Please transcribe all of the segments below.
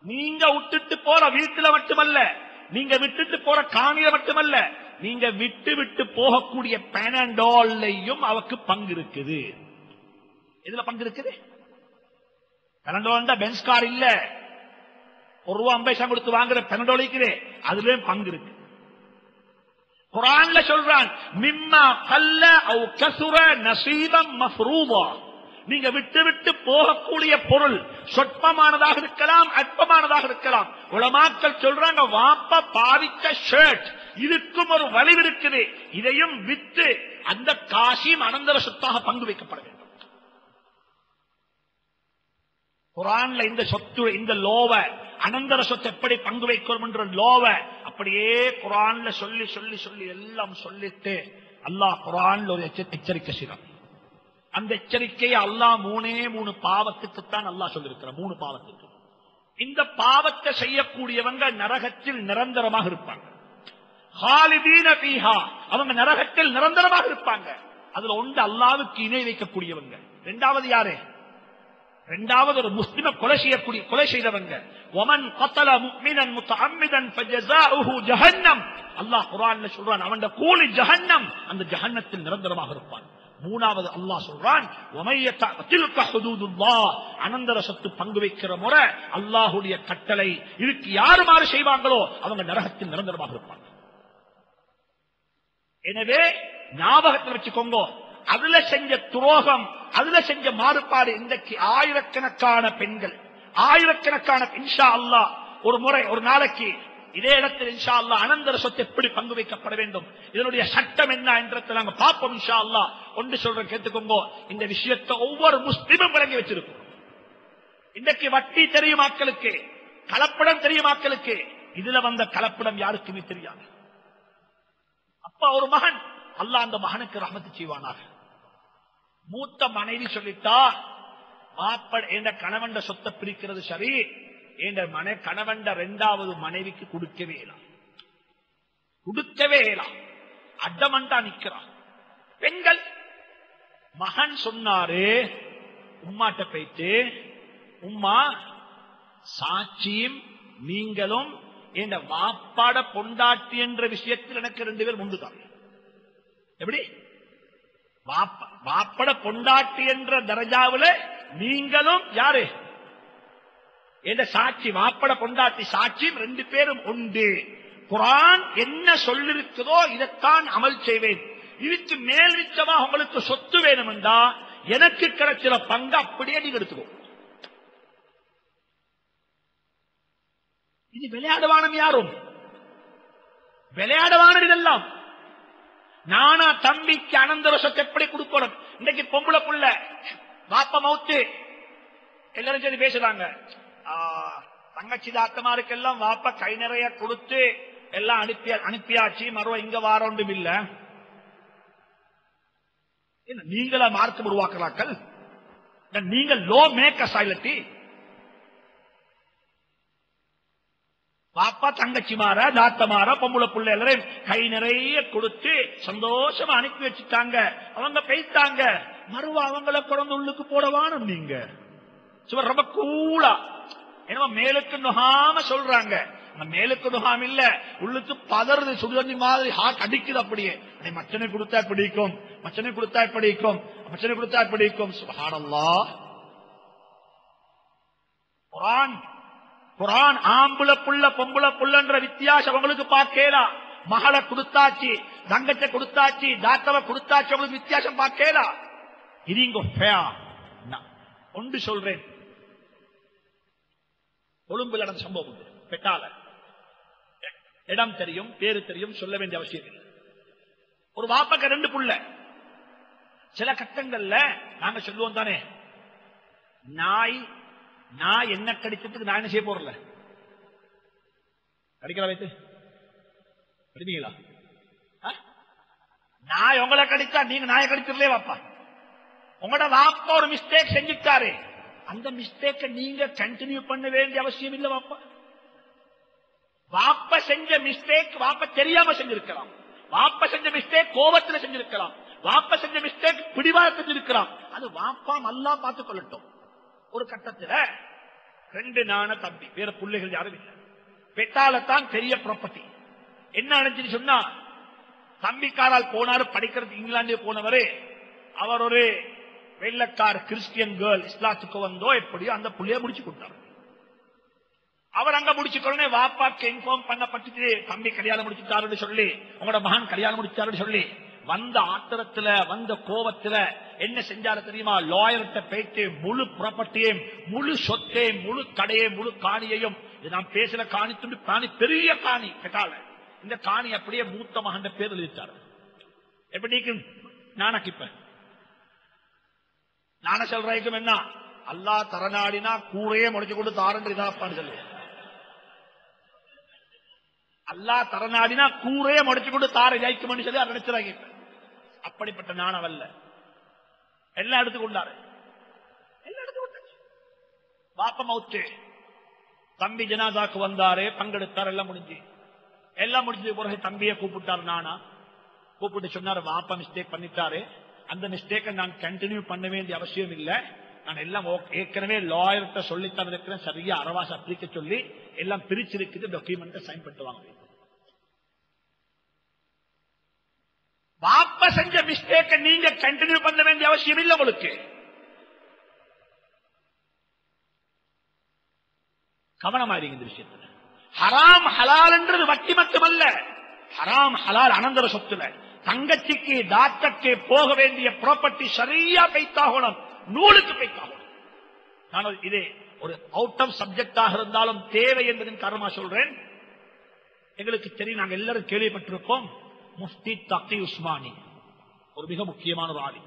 நீங்க விட்டுட்டு போற வீட்டுல மட்டுமல்ல நீங்க விட்டுட்டு போற காணியில மட்டுமல்ல நீங்க விட்டு விட்டு போகக்கூடிய பேனண்டோல்லையும் அவக்கு பங்கு இருக்குது இதுல பங்கு இருக்குது பெனண்டோல் பென்ஸ் கார் இல்ல ஒரு ரூபா ஐம்பது பைசா கொடுத்து வாங்குற பெனண்டோல் இருக்குது அதுலயும் பங்கு இருக்கு குரான்ல சொல்றான் மிம்மா கல்ல அவ் கசுர நசீபம் மஃப்ரூபா நீங்க விட்டு விட்டு போகக்கூடிய பொருள் சொற்பமானதாக இருக்கலாம் அற்பமானதாக இருக்கலாம் உலமாக்கள் சொல்றாங்க வாப்ப பாவித்த ஷர்ட் இதுக்கும் ஒரு வலிவு இருக்குது இதையும் வித்து அந்த காசியும் அனந்தர சொத்தாக பங்கு வைக்கப்பட வேண்டும் குரான்ல இந்த சொத்து இந்த லோவ அனந்தர சொத்து எப்படி பங்கு வைக்கிறோம் என்ற லோவ அப்படியே குரான்ல சொல்லி சொல்லி சொல்லி எல்லாம் சொல்லிட்டு அல்லாஹ் குரான்ல ஒரு எச்ச- எச்சரிக்கை செய்யறான் அந்த எச்சரிக்கையை அல்லாஹ் மூணே மூணு பாவத்துக்கு தான் அல்லாஹ் சொல்லியிருக்கிறான் மூணு பாவத்துக்கு இந்த பாவத்தை செய்யக்கூடியவங்க நரகத்தில் நிரந்தரமாக இருப்பாங்க ஹாலிதீன பீஹா அவங்க நரகத்தில் நிரந்தரமாக இருப்பாங்க அதுல ஒன்று அல்லாவுக்கு இணை வைக்கக்கூடியவங்க இரண்டாவது யாரு இரண்டாவது ஒரு முஸ்லிம கொலை செய்யக்கூடிய கொலை செய்தவங்க ஒமன் கத்தல முக்மினன் முத்தஅம்மிதன் ஃபஜஸாஉஹு ஜஹன்னம் அல்லாஹ் குர்ஆன்ல சொல்றான் அவன் கூலி ஜஹன்னம் அந்த ஜஹன்னத்தில் நிரந்தரமாக இருப்பான் மூணாவது அல்லாஹ் சொல்றான் ஒமையத்த தில்க ஹுதூதுல்லாஹ் அனந்தர சொத்து பங்கு வைக்கிற முறை அல்லாஹ்வுடைய கட்டளை இதுக்கு யாரு மாறு செய்வாங்களோ அவங்க நரகத்தில் நிரந்தரமாக இருப்பாங்க எனவே ஞாபகத்தில் வச்சுக்கோங்க அதுல செஞ்ச துரோகம் அதுல செஞ்ச மாறுபாடு இன்றைக்கு ஆயிரக்கணக்கான பெண்கள் ஆயிரக்கணக்கான இன்ஷா அல்லாஹ் ஒரு முறை ஒரு நாளைக்கு இதே இடத்தில் இன்ஷா அல்லாஹ் அனந்தர சொத்து எப்படி பங்கு வைக்கப்பட வேண்டும் இதனுடைய சட்டம் என்ன என்றதை நாங்க பார்ப்போம் இன்ஷா அல்லாஹ் ஒன்று சொல்றேன் கேட்டுக்கோங்க இந்த விஷயத்தை ஒவ்வொரு முஸ்லிமும் விளங்கி வச்சிருக்கோம் இன்றைக்கு வட்டி தெரியும் மக்களுக்கு கலப்படம் தெரியும் மக்களுக்கு இதுல வந்த கலப்படம் யாருக்குமே தெரியாது அப்பா ஒரு மகன் அல்லாஹ் அந்த மகனுக்கு ரஹமத்து செய்வானாக மூத்த மனைவி சொல்லிட்டா மாப்பட என்ற கணவண்ட சொத்தை பிரிக்கிறது சரி என்ற மனை கணவண்ட இரண்டாவது மனைவிக்கு கொடுக்கவே இயலாம் கொடுக்கவே இயலாம் அட்டமண்டா நிக்கிறான் பெண்கள் மகன் சொன்னாரு உம்மாட்ட போயிட்டு உம்மா சாட்சியும் நீங்களும் என்ற வாப்பாட பொண்டாட்டி என்ற விஷயத்தில் எனக்கு ரெண்டு பேர் முந்துதான் எப்படி வாப்ப- வாப்பட பொண்டாட்டி என்ற தரஜாவுல நீங்களும் யாரு என்ற சாட்சி வாப்பட பொண்டாட்டி சாட்சியும் ரெண்டு பேரும் உண்டு குரான் என்ன சொல்லிருக்குதோ இதைத்தான் அமல் செய்வேன் இதுக்கு மேல் மிச்சமா உங்களுக்கு சொத்து வேணும் என்றா எனக்கு கிடைச்சிற பங்கு அப்படியே நீங்க எடுத்துக்கோ இது விளையாடுவானம் யாரும் விளையாடுவானம் இதெல்லாம் நானா தம்பிக்கு அனந்தர சொத்து எப்படி கொடுக்கணும் இன்னைக்கு பொம்பளை புள்ள வாப்ப மவுத்து எல்லாரும் சரி பேசுறாங்க ஆ, தங்கச்சி தாத்தமாருக்கெல்லாம் வாப்ப கை நிறைய கொடுத்து எல்லாம் அனுப்பி அனுப்பியாச்சு மறுவ இங்க வார ஒன்றும் இல்ல என்ன நீங்களா மார்க்கம் உருவாக்குறாக்கள் இல்ல நீங்கள் லோ மேக்கர்ஸ் ஆயிலட்டி பாப்பா தங்கச்சி மாற தாத்த மாற பொம்பளை புள்ள எல்லாரையும் கை நிறைய கொடுத்து சந்தோஷமா அனுப்பி வச்சுட்டாங்க அவங்க பேய்த்தாங்க மறுவா அவங்கள குழந்தை உள்ளுக்கு போடவானும் நீங்க சுவர் ரொம்ப கூலா ஏன்னா மேலுக்கு நுகாம சொல்றாங்க அந்த மேலுக்கு நுகாம இல்ல உள்ளுக்கு பதறது சுடுதண்ணி மாதிரி ஹார்ட் அடிக்குது அப்படியே அடே, மச்சனை கொடுத்தா பிடிக்கும் மச்சனை கொடுத்தா பிடிக்கும் மச்சனை கொடுத்தா பிடிக்கும் சுபஹானல்லாஹ் குரான் குரான் ஆம்புல புள்ள பொம்புல புள்ளன்ற வித்தியாசம் அவங்களுக்கு பார்க்கலாம் மகளை கொடுத்தாச்சு தங்கச்ச கொடுத்தாச்சு தாத்தவ கொடுத்தாச்சு அவங்களுக்கு வித்தியாசம் பார்க்கலாம் இருங்கோ fair. நான் ஒன்று சொல்றேன் கொழும்புல நடந்த சம்பவம் உண்டு. பெட்டால இடம் தெரியும் பேரு தெரியும் சொல்ல வேண்டிய அவசியம் இல்லை ஒரு வாப்பக்க ரெண்டு புள்ள சில கட்டங்கள்ல நாங்க சொல்லுவோம் தானே நாய் நான் என்ன கடிச்சதுக்கு நான் என்ன செய்ய போறல கடிக்கல வைத்து கடிப்பீங்களா ஆ? நாய் உங்களை கடிச்சா நீங்க நாயை கடிச்சிடலே வாப்பா உங்களோட வாப்பா ஒரு மிஸ்டேக் செஞ்சுட்டாரு அந்த மிஸ்டேக்க நீங்க கண்டினியூ பண்ண வேண்டிய அவசியம் இல்ல வாப்பா வாப்ப செஞ்ச மிஸ்டேக் வாப்ப தெரியாம செஞ்சிருக்கலாம் வாப்ப செஞ்ச மிஸ்டேக் கோபத்துல செஞ்சிருக்கலாம் வாப்ப செஞ்ச மிஸ்டேக் பிடிவாத செஞ்சிருக்கலாம் அது வாப்பா நல்லா பார்த்துக் கொள்ளட்டும் ஒரு கட்டத்துல ரெண்டு நான தம்பி வேற பிள்ளைகள் யாரும் இல்லை பெட்டாலத்தான் பெரிய ப்ராப்பர்ட்டி என்ன நினைச்சுன்னு சொன்னா தம்பிக்காரால் போனாரு படிக்கிறதுக்கு இங்கிலாந்து போனவரு அவர் ஒரு வெள்ளக்கார கிறிஸ்டியன் கேர்ள் இஸ்லாத்துக்கு வந்தோ எப்படியோ அந்த புள்ளைய முடிச்சு கொடுத்தாரு அவர் அங்க முடிச்சுக்கொள்ளே வாப்பாக்கு இன்ஃபார்ம் பண்ணப்பட்டுச்சு தம்பி கல்யாணம் முடிச்சுட்டாருன்னு சொல்லி உங்களோட மகன் கல்யாணம் முடிச்சாருன்னு சொல்லி வந்த ஆத்திரத்துல வந்த கோபத்துல என்ன செஞ்சாரு தெரியுமா லாயர்கிட்ட போயிட்டு முழு ப்ராப்பர்ட்டியையும் முழு சொத்தையும் முழு கடையையும் முழு காணியையும் இது நான் பேசுற காணி துண்டு காணி பெரிய காணி கேட்டால இந்த காணி அப்படியே மூத்த மகன் பேர் எழுதிட்டாரு எப்படி நானக்கிப்பேன் நான சொல்றதுக்கும் என்ன அல்லா தரநாடினா கூரையே முடிச்சு கொண்டு தாரண்டு இதாப்பான்னு சொல்லு அல்லா தரநாடினா கூரையே முடிச்சு கொண்டு தார ஜெயிக்கும்னு சொல்லி அதை நினைச்சுறாங்க அப்படிப்பட்ட நாணவல்ல எல்லாம் எடுத்துக்கொண்டாரு எல்லாம் எடுத்துக்கொண்டாச்சு பாப்ப மவுத்து தம்பி ஜனாதாக்கு வந்தாரு பங்கெடுத்தார் எல்லாம் முடிஞ்சு எல்லாம் முடிஞ்சது பிறகு தம்பியை கூப்பிட்டாரு நானா கூப்பிட்டு சொன்னாரு வாப்பா மிஸ்டேக் பண்ணிட்டாரு அந்த மிஸ்டேக்கை நான் கண்டினியூ பண்ண வேண்டிய அவசியம் இல்லை நான் எல்லாம் ஓகே- ஏற்கனவே லாயர்கிட்ட சொல்லித்தான் இருக்கிறேன் சரியா அரவாச அப்ளிக்க சொல்லி எல்லாம் பிரிச்சிருக்குது டாக்குமெண்ட் சைன் பண்ணிட்டு வாங்க வாப்ப செஞ்ச மிஸ்டேக்கை நீங்க கண்டினியூ பண்ண வேண்டிய அவசியம் இல்லை உங்களுக்கு கவனமாயிருங்க இந்த விஷயத்துல ஹராம் ஹலால் என்றது வட்டி மட்டுமல்ல ஹராம் ஹலால் அனந்தர சொத்துல தங்கச்சிக்கு டாக்டருக்கு போக வேண்டிய ப்ராப்பர்ட்டி சரியா பைத்தாகணும் நூலுக்கு பைத்தாகணும் நான் இது ஒரு அவுட் ஆஃப் சப்ஜெக்டாக இருந்தாலும் தேவை என்பதன் காரணமா சொல்றேன் எங்களுக்கு தெரியும் நாங்க எல்லாரும் கேள்விப்பட்டிருப்போம் முஃப்தி தக்கி உஸ்மானி ஒரு மிக முக்கியமான ஒரு ஆளி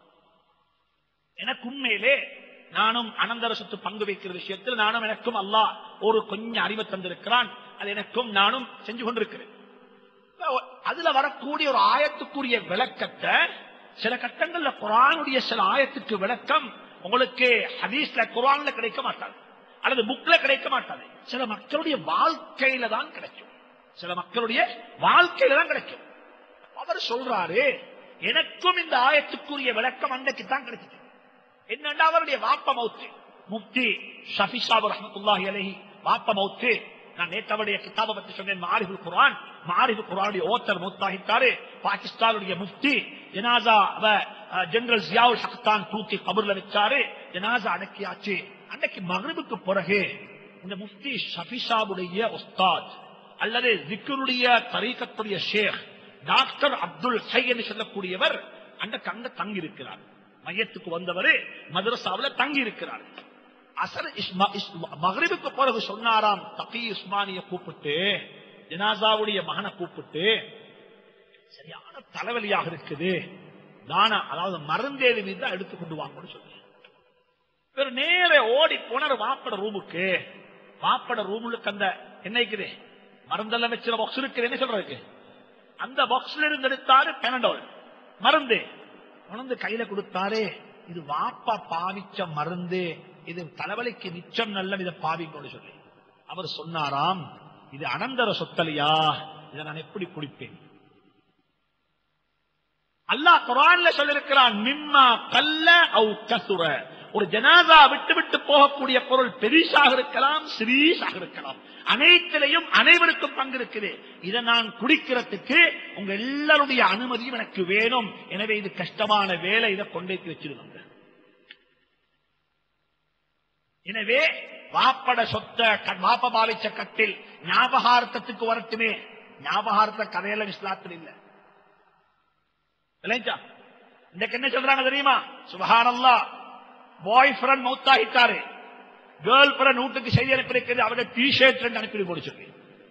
எனக்கு உண்மையிலே நானும் அனந்தர சொத்து பங்கு வைக்கிற விஷயத்தில் நானும் எனக்கும் அல்லாஹ் ஒரு கொஞ்சம் அறிவை தந்திருக்கிறான் அது எனக்கும் நானும் செஞ்சு கொண்டிருக்கிறேன் அதுல வரக்கூடிய ஒரு ஆயத்துக்குரிய விளக்கத்தை சில கட்டங்கள்ல குரானுடைய சில ஆயத்துக்கு விளக்கம் உங்களுக்கு ஹதீஸ்ல குரான்ல கிடைக்க மாட்டாது அல்லது புக்ல கிடைக்க மாட்டாது சில மக்களுடைய வாழ்க்கையில தான் கிடைக்கும் சில மக்களுடைய வாழ்க்கையில தான் கிடைக்கும் அவர் சொல்றாரு எனக்கும் இந்த ஆயத்துக்குரிய விளக்கம் அன்றைக்கு தான் கிடைச்சது என்னண்டா அவருடைய வாப்ப மௌத்து முப்தி ஷபிசாபு ரஹமத்துல்லாஹி அலைஹி வாப்ப மௌத்து நான் நேத்தவருடைய கிதாபை பத்தி சொன்னேன் மாரிபுல் குர்ஆன் மாரிபுல் குர்ஆனுடைய ஓத்தர் மௌத்தாகிட்டாரு பாகிஸ்தானுடைய முஃப்தி ஜனாசா அவ அஹ், ஜெனரல் ஜியாவுல் ஹக்தான் தூக்கி கபர்ல வச்சாரு ஜனாசா அடக்கியாச்சு அன்னைக்கு மகரிபுக்கு பிறகு இந்த முஃப்தி ஷபிசாவுடைய உஸ்தாத் அல்லது ஜிக்கருடைய தரீக்கத்துடைய ஷேக் டாக்டர் அப்துல் ஹை என்று சொல்லக்கூடியவர் அந்த கங்க தங்கி இருக்கிறார் மையத்துக்கு வந்தவர் மதரசாவுல தங்கி இருக்கிறார் அசர் இஸ்மா- இஸ்- மகரிபுக்கு பிறகு சொன்னாராம் தகி உஸ்மானிய கூப்பிட்டு ஜனாசாவுடைய மகனை கூப்பிட்டு சரியான தலைவலியாக இருக்குது தானா அதாவது மருந்தேது மீது தான் எடுத்து கொண்டு வாங்கன்னு சொல்லி இவர் நேர ஓடி போனார் வாப்பட ரூமுக்கு வாப்பட ரூமுக்கு அந்த என்ன இருக்குது மருந்தெல்லாம் வச்சிருக்க பாக்ஸ் இருக்குது என்ன சொல்றதுக்கு அந்த பாக்ஸ்ல இருந்து எடுத்தாரு பெனடோல் மருந்து உணர்ந்து கையில கொடுத்தாரு இது வாப்பா பாவிச்ச மருந்து இது தலைவலிக்கு நிச்சம் நல்ல இதை பாவிங்கன்னு சொல்லி அவர் சொன்னாராம் இது அனந்தர சொத்தலியா இதை நான் எப்படி குடிப்பேன் அல்லாஹ் குரான்ல சொல்லிருக்கிறான் மிம்மா கல்ல அவு கசுர ஒரு ஜனாதா விட்டு விட்டு போகக்கூடிய பொருள் பெரிசாக இருக்கலாம் சிறீசாக இருக்கலாம் அனைத்திலையும் அனைவருக்கும் பங்கு இருக்குது இதை நான் குடிக்கிறதுக்கு உங்க எல்லாருடைய அனுமதியும் எனக்கு வேணும் எனவே இது கஷ்டமான வேலை இதை கொண்டேத்தி வச்சிருந்தாங்க எனவே வாப்பட சொத்த க- வாப்ப பாவிச்ச கட்டில் ஞாபகார்த்தத்துக்கு வரட்டுமே ஞாபகார்த்த கதையில இஸ்லாத்தில் இல்லை இல்லைங்களா இன்னைக்கு என்ன சொல்றாங்க தெரியுமா சுபஹானல்லா பாய் ஃப்ரெண்ட் மௌத்தாகிட்டாரு கேர்ள் ஃப்ரெண்ட் வீட்டுக்கு செய்தி அனுப்பியிருக்கிறது அவங்க டி ஷர்ட் ரெண்டு அனுப்பி முடிச்சிருக்கு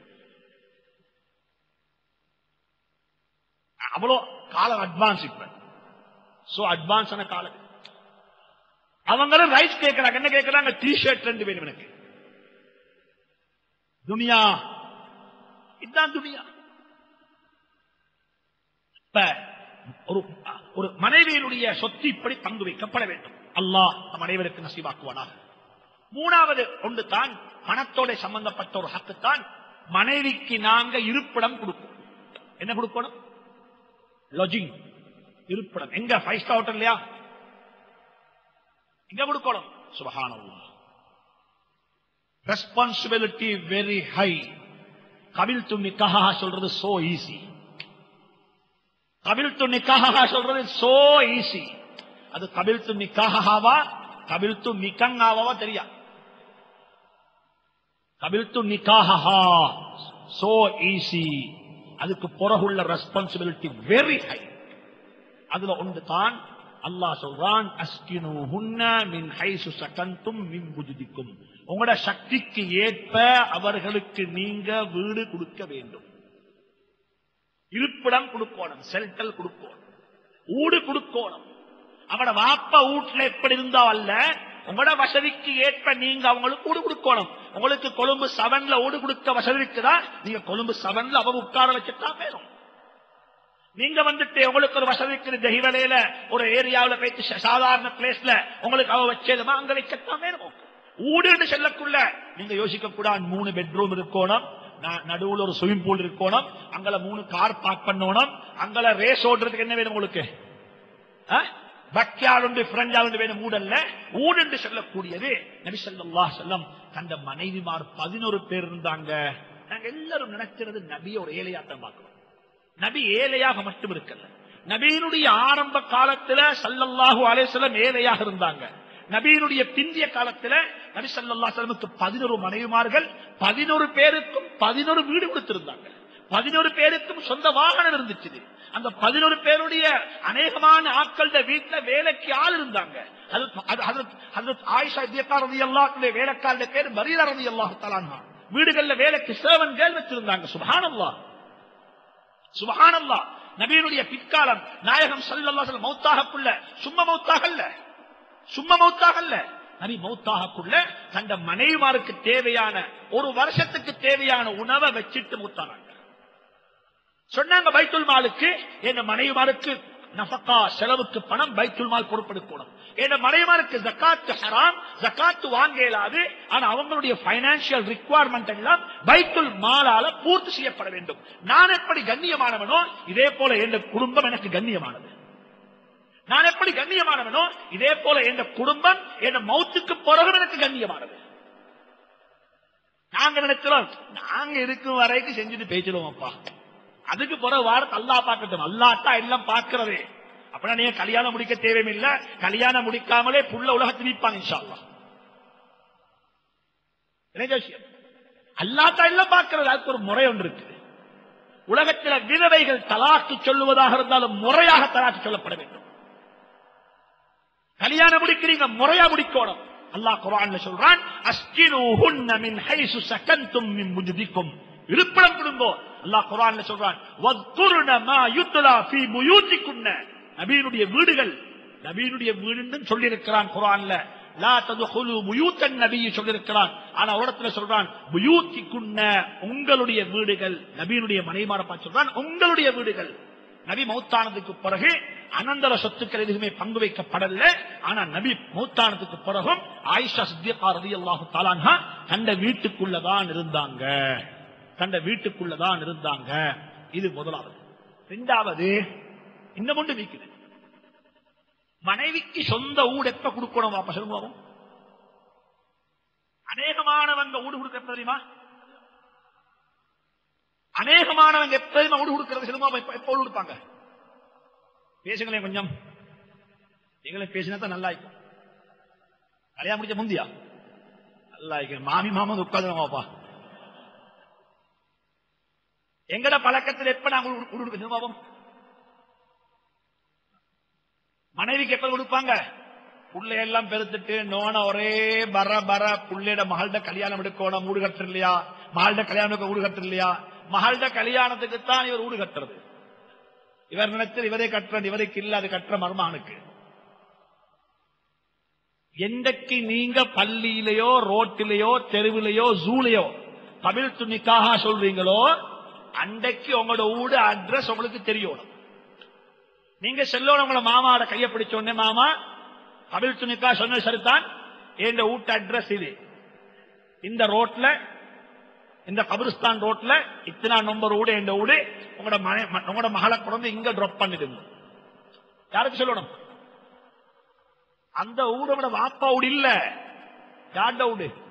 அவ்வளோ காலம் அட்வான்ஸ் இப்ப சோ அட்வான்ஸான காலம் அவங்களும் ரைஸ் கேட்கறாங்க என்ன கேட்கறாங்க டி ஷர்ட் ரெண்டு வேணும் எனக்கு துனியா இதுதான் துனியா இப்ப ஒரு ஒரு மனைவியினுடைய சொத்து இப்படி பங்கு வைக்கப்பட வேண்டும் அல்லாஹ் நம் அனைவருக்கு நசீவாக்குவானாக மூணாவது ஒன்று தான் பணத்தோட சம்பந்தப்பட்ட ஒரு ஹக்கு தான் மனைவிக்கு நாங்க இருப்பிடம் கொடுப்போம் என்ன கொடுக்கணும் லாஜிங் இருப்பிடம் எங்க ஃபைவ் ஸ்டார் ஹோட்டல் இல்லையா எங்க கொடுக்கணும் சுபஹானல்லாஹ் ரெஸ்பான்சிபிலிட்டி வெரி ஹை கபில் து நிக்காக சொல்றது சோ ஈஸி கபில் து நிக்காக சொல்றது சோ ஈஸி அது கபில் து நிக்காகவா கபில் து நிக்கங்காவா தெரியா கபில் து நிக்காகா சோ ஈஸி அதுக்கு பிறகுள்ள ரெஸ்பான்சிபிலிட்டி வெரி ஹை அதுல ஒன்று தான் அல்லாஹ் சொல்றான் அஸ்கினு ஹுன்ன மின் ஹைசு சகந்தும் மின் புஜுதிக்கும் உங்களோட சக்திக்கு ஏற்ப அவர்களுக்கு நீங்க வீடு கொடுக்க வேண்டும் இருப்பிடம் கொடுக்கணும் செல்டல் கொடுக்கணும் ஊடு கொடுக்கணும் அவட வாப்ப வீட்டுல எப்படி இருந்தா அல்ல உங்களோட வசதிக்கு ஏற்ப நீங்க அவங்களுக்கு ஊடு கொடுக்கணும் உங்களுக்கு கொழும்பு செவன்ல ஊடு கொடுக்க வசதி இருக்குதா நீங்க கொழும்பு செவன்ல அவ உட்கார வச்சுட்டா வேணும் நீங்க வந்துட்டு உங்களுக்கு ஒரு வசதி இருக்குது தெய்வலையில ஒரு ஏரியாவுல போயிட்டு ச- சாதாரண பிளேஸ்ல உங்களுக்கு அவ வச்சதுமா அங்க வைக்கத்தான் வேணும் ஊடுன்னு செல்லக்குள்ள நீங்க யோசிக்க கூடாது மூணு பெட்ரூம் இருக்கணும் ந- நடுவுல ஒரு ஸ்விமிங் பூல் இருக்கணும் அங்கல மூணு கார் பார்க் பண்ணணும் அங்கல ரேஸ் ஓடுறதுக்கு என்ன வேணும் உங்களுக்கு பக்யாளுண்டு பிரெஞ்சாளுண்டு வேணும் ஊடல்ல ஊடுன்னு சொல்லக்கூடியது நபி ஸல்லல்லாஹு அலைஹி வஸல்லம் தந்த மனைவிமார் பதினோரு பேர் இருந்தாங்க நாங்க எல்லாரும் நினைக்கிறது நபிய ஒரு ஏழையாத்தான் பார்க்கிறோம் நபி ஏழையாக மட்டும் இருக்கல நபியினுடைய ஆரம்ப காலத்துல சல்லல்லாஹு அலைஹிஸ்ஸலாம் ஏழையாக இருந்தாங்க நபியினுடைய பிந்திய காலத்துல நபி ஸல்லல்லாஹு அலைஹி வஸல்லமுக்கு பதினோரு மனைவிமார்கள் பதினோரு பேருக்கும் பதினோரு வீடு கொடுத்திருந்தாங்க பதினோரு பேருக்கும் சொந்த வாகனம் இருந்துச்சு அந்த பதினோரு பேருடைய அநேகமான ஆட்கள வீட்டுல வேலைக்கு ஆள் இருந்தாங்க அது அது- அது- அது ஆயிஷா ரதி அல்லாஹ் வேலைக்காரட பேர் மரீரா ரதி அல்லாஹு வீடுகள்ல வேலைக்கு சேவன்கள் வச்சிருந்தாங்க சுபஹானல்லாஹ் சுபஹானல்லா நபியினுடைய பிற்காலம் நாயகம் ஸல்லல்லாஹு அலைஹி வஸல்லம் மௌத்தாகக்குள்ள சும்மா மௌத்தாகல்ல சும்மா மௌத்தாகல்ல நபி மௌத்தாகக்குள்ள தந்த மனைவிமாருக்கு தேவையான ஒரு வருஷத்துக்கு தேவையான உணவை வச்சிட்டு மூத்தானாங்க சொன்னாங்க பைத்துல் மாலுக்கு என் மனைவிமாருக்கு நஃபகா செலவுக்கு பணம் பைத்துல் மால் பொறுப்பெடுக்கணும் என் மனைவிமாருக்கு ஜக்காத்து ஹராம் ஜக்காத்து வாங்க இயலாது ஆனா அவங்களுடைய பைனான்சியல் ரிக்குவயர்மெண்ட் எல்லாம் பைத்துல் மாலால பூர்த்தி செய்யப்பட வேண்டும் நான் எப்படி கண்ணியமானவனோ இதே போல என் குடும்பம் எனக்கு கண்ணியமானது நான் எப்படி கண்ணியமானவனோ இதே போல என் குடும்பம் என் மௌத்துக்கு பிறகு எனக்கு கண்ணியமானது நாங்க நினைக்கிறோம் நாங்க இருக்கும் வரைக்கும் செஞ்சுட்டு பேசிடுவோம் அப்பா அதுக்கு பிறகு வாரத்தை அல்லா பார்க்கட்டும் அல்லாட்டா எல்லாம் பார்க்கிறதே அப்படின்னா நீங்க கல்யாணம் முடிக்க தேவையில்லை கல்யாணம் முடிக்காமலே புள்ள உலகத்தில் நிற்பாங்க இன்ஷா அல்லாஹ். என்ன ஜோசியம் அல்லாட்டா எல்லாம் பார்க்கிறது அதுக்கு ஒரு முறை ஒன்று இருக்குது உலகத்தில் விதவைகள் தலாக்கு சொல்லுவதாக இருந்தாலும் முறையாக தலாக்கு சொல்லப்பட வேண்டும் கல்யாணம் முடிக்கிறீங்க முறையா முடிக்கணும் அல்லாஹ் குர்ஆன்ல சொல்றான் அஸ்கினுஹுன்ன மின் ஹைசு சகன்தும் மின் முஜ்திக்கும் இருப்பிடம் கொடுங்கோ அல்லாஹ் குர்ஆன்ல சொல்றான் வத்குர்ன மா யுத்லா ஃபீ புயூத்திக்குன்ன நபியினுடைய வீடுகள் நபியினுடைய வீடுன்னு சொல்லி இருக்கிறான் குர்ஆன்ல லா ததுகுலு புயூத்தன் நபி சொல்லியிருக்கிறான் ஆனா ஒரு இடத்துல சொல்றான் புயூத்திக்குன்ன உங்களுடைய வீடுகள் நபியினுடைய மனைமார பார்த்து சொல்றான் உங்களுடைய வீடுகள் நபி மௌத்தானதுக்கு பிறகு அனந்தர சொத்துக்கள் எதுவுமே பங்கு வைக்கப்படல ஆனா நபி மௌத்தானதுக்கு பிறகும் ஆயிஷா சித்தியகா ரதி அல்லாஹு தாலான்ஹா தந்த வீட்டுக்குள்ளதான் இருந்தாங்க தந்த வீட்டுக்குள்ளதான் இருந்தாங்க இது முதலாவது இரண்டாவது இன்னும் ஒன்று நீக்குது மனைவிக்கு சொந்த ஊடு எப்ப கொடுக்கணும் வாப்பா சொல்லுவோம் அநேகமானவங்க ஊடு கொடுக்க எப்ப தெரியுமா அநேகமானவங்க எப்போதுமே ஊடு கொடுக்கிறது சினிமா எப்ப எப்ப ஊடு கொடுப்பாங்க பேசுங்களேன் கொஞ்சம் நீங்களே பேசினா தான் நல்லா இருக்கும் கல்யாணம் முடிச்ச முந்தியா நல்லா இருக்கு மாமி மாமா உட்காந்துருவாப்பா எங்கட பழக்கத்தில் எப்ப நாங்க ஊடு ஊடு கொடுக்க சினிமாவும் மனைவிக்கு எப்ப கொடுப்பாங்க புள்ளையெல்லாம் பெருத்துட்டு நோன ஒரே பர பர புள்ளையோட மகள்ட கல்யாணம் எடுக்கணும் ஊடு கட்டுற இல்லையா மகள்ட கல்யாணம் எடுக்க ஊடு கட்டுற இல்லையா மகள்ட கல்யாணத்துக்கு தான் இவர் ஊடு கட்டுறது இவர் நினைச்சது இவரே கட்டுறது இவருக்கு இல்ல அது கட்டுற மர்மானுக்கு எந்தக்கு நீங்க பள்ளியிலேயோ ரோட்டிலேயோ தெருவிலேயோ ஜூலையோ தமிழ் துணிக்காக சொல்றீங்களோ அன்றைக்கு உங்களோட ஊடு அட்ரஸ் உங்களுக்கு தெரியணும் நீங்க செல்லோட உங்களோட மாமாவோட கைய பிடிச்ச உடனே மாமா தமிழ் துணிக்கா சொன்ன சரிதான் என் வீட்டு அட்ரஸ் இது இந்த ரோட்ல இந்த கபிரிஸ்தான் ரோட்ல இத்தனா நம்பர் ஊடு என் ஊடு உங்களோட மனை உங்களோட மகளை குழந்தை இங்க டிராப் பண்ணிடுங்க யாருக்கு சொல்லணும் அந்த ஊடோட வாப்பா ஊடு இல்ல யார்ட ஊடு